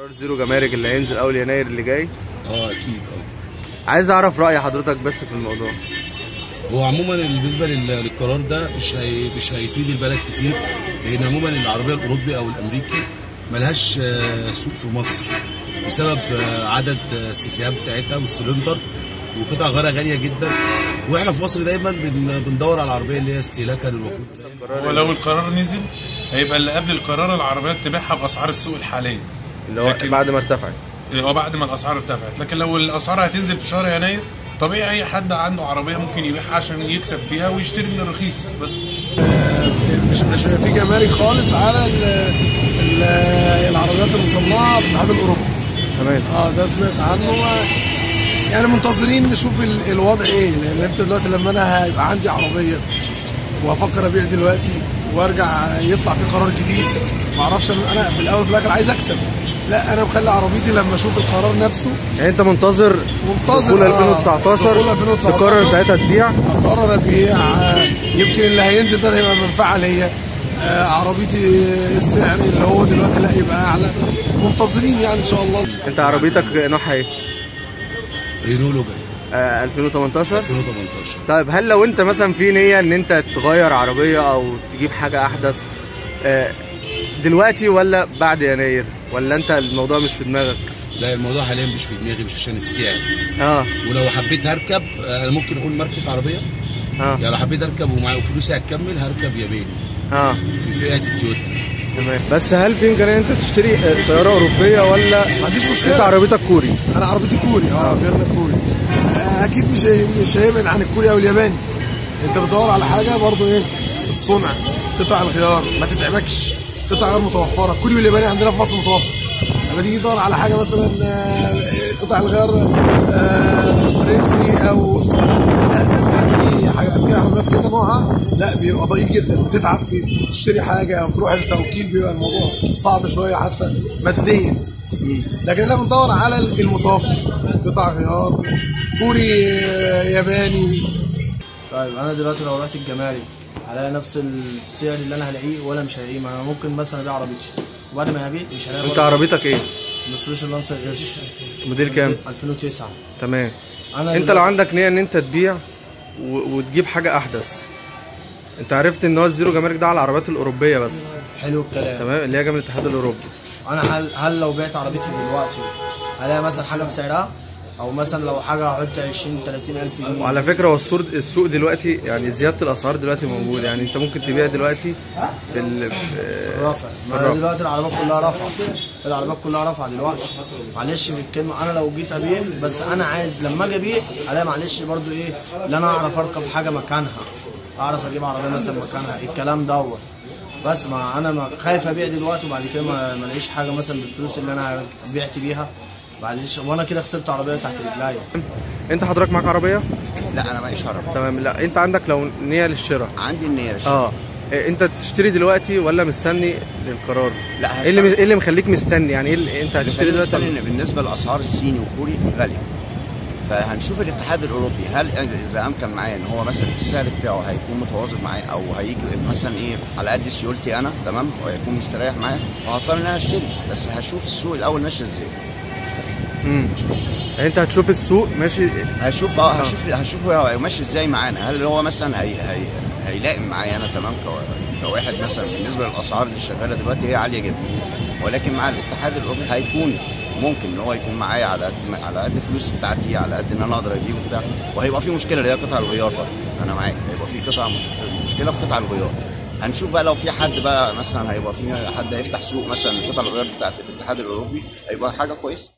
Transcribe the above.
قرار زيرو جمارك اللي هينزل اول يناير اللي جاي اه اكيد اه عايز اعرف راي حضرتك بس في الموضوع هو عموما بالنسبه لل- للقرار ده مش هي مش هيفيد البلد كتير لان عموما العربيه الاوروبي او الامريكي ملهاش آه، سوق في مصر بسبب آه، عدد آه، السيسيات بتاعتها والسلندر وقطع غيارها غاليه جدا واحنا في مصر دايما بن- بندور على العربيه اللي هي استهلاكها للوقود ولو القرار نزل هيبقى اللي قبل القرار العربيات تبيعها باسعار السوق الحاليه اللي هو لكن- بعد ما ارتفعت اه بعد ما الاسعار ارتفعت لكن لو الاسعار هتنزل في شهر يناير طبيعي اي حد عنده عربيه ممكن يبيعها عشان يكسب فيها ويشتري من الرخيص بس مش مش في جمارك خالص على ال ال العربيات المصنعه في الاتحاد الاوروبي تمام اه ده سمعت عنه يعني منتظرين نشوف ال- الوضع ايه لان انت دلوقتي لما انا هيبقى عندي عربيه وافكر ابيع دلوقتي وارجع يطلع في قرار جديد ما اعرفش انا أنا في الاول وفي الاخر عايز اكسب لا انا مخلي عربيتي لما اشوف القرار نفسه يعني انت منتظر منتظر، دخول آه. 2019 دخول 2019. تقرر ساعتها تبيع اقرر ابيع آه، يمكن اللي هينزل ده هيبقى منفعه ليا آه، عربيتي السعر اللي هو دلوقتي لا يبقى اعلى منتظرين يعني ان شاء الله انت عربيتك نوعها ايه؟ رينو لوجان آه 2018 2018 طيب هل لو انت مثلا في نية ان انت تغير عربية او تجيب حاجة احدث آه دلوقتي ولا بعد يناير ولا انت الموضوع مش في دماغك لا الموضوع حاليا مش في دماغي مش عشان السعر اه ولو حبيت هركب آه، ممكن اقول ماركه عربيه اه يعني لو حبيت اركب ومعايا فلوسي هتكمل هركب ياباني اه في فئه التويوتا تمام بس هل في امكانيه انت تشتري آه، سياره اوروبيه ولا ما عنديش مشكله انت عربيتك كوري انا عربيتي كوري اه غيرنا كوري آه، اكيد مش هي- مش هيبعد عن الكوري او الياباني انت بتدور على حاجه برضو ايه الصنع قطع الغيار ما تتعبكش قطع غير متوفره الكوري والياباني عندنا في مصر متوفر لما تيجي تدور على حاجه مثلا آه، قطع الغيار آه، فرنسي او لا في حاجه في عربيات كده نوعها لا بيبقى ضئيل جدا بتتعب في تشتري حاجه او تروح التوكيل بيبقى الموضوع صعب شويه حتى ماديا لكن احنا بندور على المتوفر قطع غيار كوري آه، ياباني طيب انا دلوقتي لو رحت الجمارك هلاقي نفس السعر اللي انا هلاقيه ولا مش هلاقيه ما انا ممكن مثلا ابيع عربيتي وبعد ما ابيع مش هلاقي انت عربيتك ايه مستشفى لانسر قرش موديل كام 2009 تمام انا انت لو عندك نيه ان انت تبيع و... وتجيب حاجه احدث انت عرفت ان هو الزيرو جمارك ده على العربيات الاوروبيه بس حلو الكلام تمام اللي هي جايه من الاتحاد الاوروبي انا هل هل لو بعت عربيتي دلوقتي هلاقي مثلا حاجه بسعرها او مثلا لو حاجه هحط 20 30 الف جنيه وعلى فكره هو السوق السوق دلوقتي يعني زياده الاسعار دلوقتي موجوده يعني انت ممكن تبيع دلوقتي في ال... في... رافع ما الرفع. دلوقتي العربيات كلها رافعه العربيات كلها رافعه دلوقتي معلش في الكلمه انا لو جيت ابيع بس انا عايز لما اجي ابيع الاقي معلش برضو ايه اللي انا اعرف اركب حاجه مكانها اعرف اجيب عربيه مثلا مكانها الكلام دوت بس ما انا ما خايف ابيع دلوقتي وبعد كده ما ما الاقيش حاجه مثلا بالفلوس اللي انا بعت بيها معلش وانا كده خسرت عربيه تحت رجليا انت حضرتك معاك عربيه لا انا معيش عربية تمام لا انت عندك لو نيه للشراء عندي النية اه إيه، انت تشتري دلوقتي ولا مستني للقرار لا، ايه اللي هشتري. ايه اللي مخليك مستني يعني ايه اللي انت هتشتري مستني دلوقتي ان بالنسبه لاسعار الصيني والكوري غاليه فهنشوف الاتحاد الاوروبي هل اذا امكن معايا ان هو مثلا السعر بتاعه هيكون متواظب معايا او هيجي مثلا ايه على قد سيولتي انا تمام وهيكون مستريح معايا وهضطر ان انا اشتري بس هشوف السوق الاول ماشي ازاي امم يعني انت هتشوف السوق ماشي هشوف اه هشوف هشوف هو ماشي ازاي معانا هل هو مثلا هي هي هيلائم معايا انا تمام كو- كواحد مثلا بالنسبه للاسعار اللي شغاله دلوقتي هي عاليه جدا ولكن مع الاتحاد الاوروبي هيكون ممكن ان هو يكون معايا على قد على قد الفلوس بتاعتي على قد ان انا اقدر اجيبه بتاع وهيبقى في مشكله اللي هي قطع الغيار برضه انا معاك هيبقى في قطع مش- مشكله في قطع الغيار هنشوف بقى لو في حد بقى مثلا هيبقى في حد هيفتح سوق مثلا قطع الغيار بتاعت الاتحاد الاوروبي هيبقى حاجه كويسه